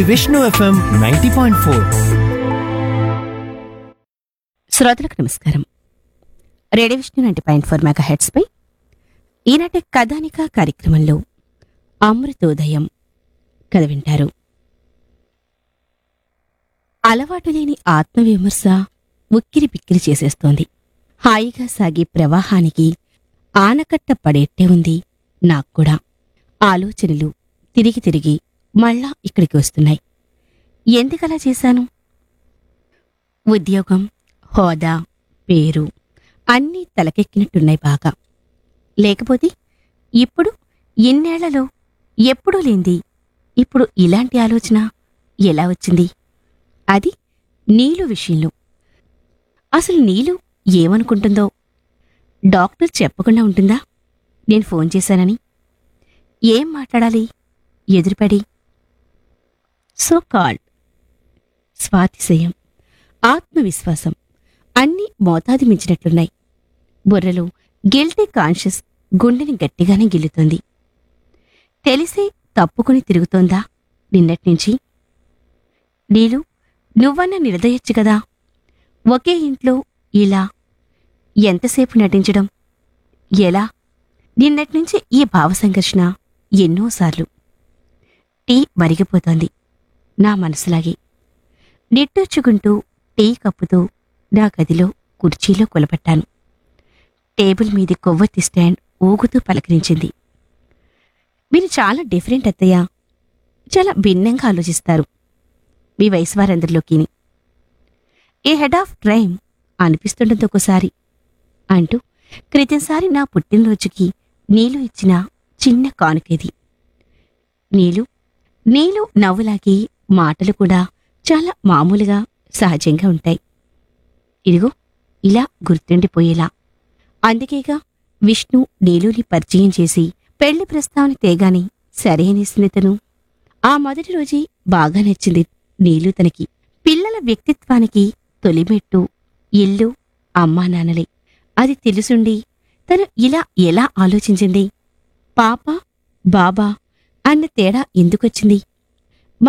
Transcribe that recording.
Vishnu FM ninety point four శ్రోతలకు నమస్కారం radio Vishnu ninety point four mega హెడ్స్పై ఈనాటి కథానిక కార్యక్రమంలో అమృతోదయం కథ వింటారు అలవాటు లేని ఆత్మవిమర్శ ఉక్కిరి పిక్కిరి చేసేస్తోంది హాయిగా సాగే ప్రవాహానికి ఆనకట్ట పడేట్టే ఉంది నాక్కూడా ఆలోచనలు తిరిగి తిరిగి మళ్ళా ఇక్కడికి వస్తున్నాయి ఎందుకలా చేశాను ఉద్యోగం హోదా పేరు అన్నీ తలకెక్కినట్టున్నాయి బాగా లేకపోతే ఇప్పుడు ఇన్నేళ్లలో ఎప్పుడూ లేంది ఇప్పుడు ఇలాంటి ఆలోచన ఎలా వచ్చింది అది నీలు విషయంలో అసలు నీలు ఏమనుకుంటుందో డాక్టర్ చెప్పకుండా ఉంటుందా నేను ఫోన్ చేశానని ఏం మాట్లాడాలి ఎదురుపడి సో కాల్డ్ స్వాతిశయం ఆత్మవిశ్వాసం అన్నీ మోతాదు మించినట్లున్నాయి బుర్రలో గిల్టీ కాన్షియస్ గుండెని గట్టిగానే గిల్లుతోంది తెలిసే తప్పుకుని తిరుగుతోందా నిన్నట్నుంచి నీలు నువ్వన్న నిలదయొచ్చు కదా ఒకే ఇంట్లో ఇలా ఎంతసేపు నటించడం ఎలా నిన్నట్నుంచి ఈ భావసంఘర్షణ ఎన్నోసార్లు టీ మరిగిపోతోంది నా మనసులాగే నిట్టూర్చుకుంటూ టీ కప్పుతూ నా గదిలో కుర్చీలో కొలబట్టాను టేబుల్ మీది కొవ్వొత్తి స్టాండ్ ఊగుతూ పలకరించింది మీరు చాలా డిఫరెంట్ అత్తయ్య చాలా భిన్నంగా ఆలోచిస్తారు మీ వయసు వారందరిలోకిని ఏ హెడ్ ఆఫ్ క్రైమ్ అనిపిస్తుండదు ఒకసారి అంటూ క్రితంసారి నా పుట్టినరోజుకి నీలు ఇచ్చిన చిన్న కానుకేది నీలు నీలు నవ్వులాగి మాటలు కూడా చాలా మామూలుగా సహజంగా ఉంటాయి ఇదిగో ఇలా గుర్తుండిపోయేలా అందుకేగా విష్ణు నీలుని పరిచయం చేసి పెళ్లి ప్రస్తావన తేగాని సరే అనేసింది తను ఆ మొదటి రోజే బాగా నచ్చింది నీలు తనకి పిల్లల వ్యక్తిత్వానికి తొలిమెట్టు ఇల్లు అమ్మా నాన్నలే అది తెలుసుండి తను ఇలా ఎలా ఆలోచించింది పాప బాబా అన్న తేడా ఎందుకొచ్చింది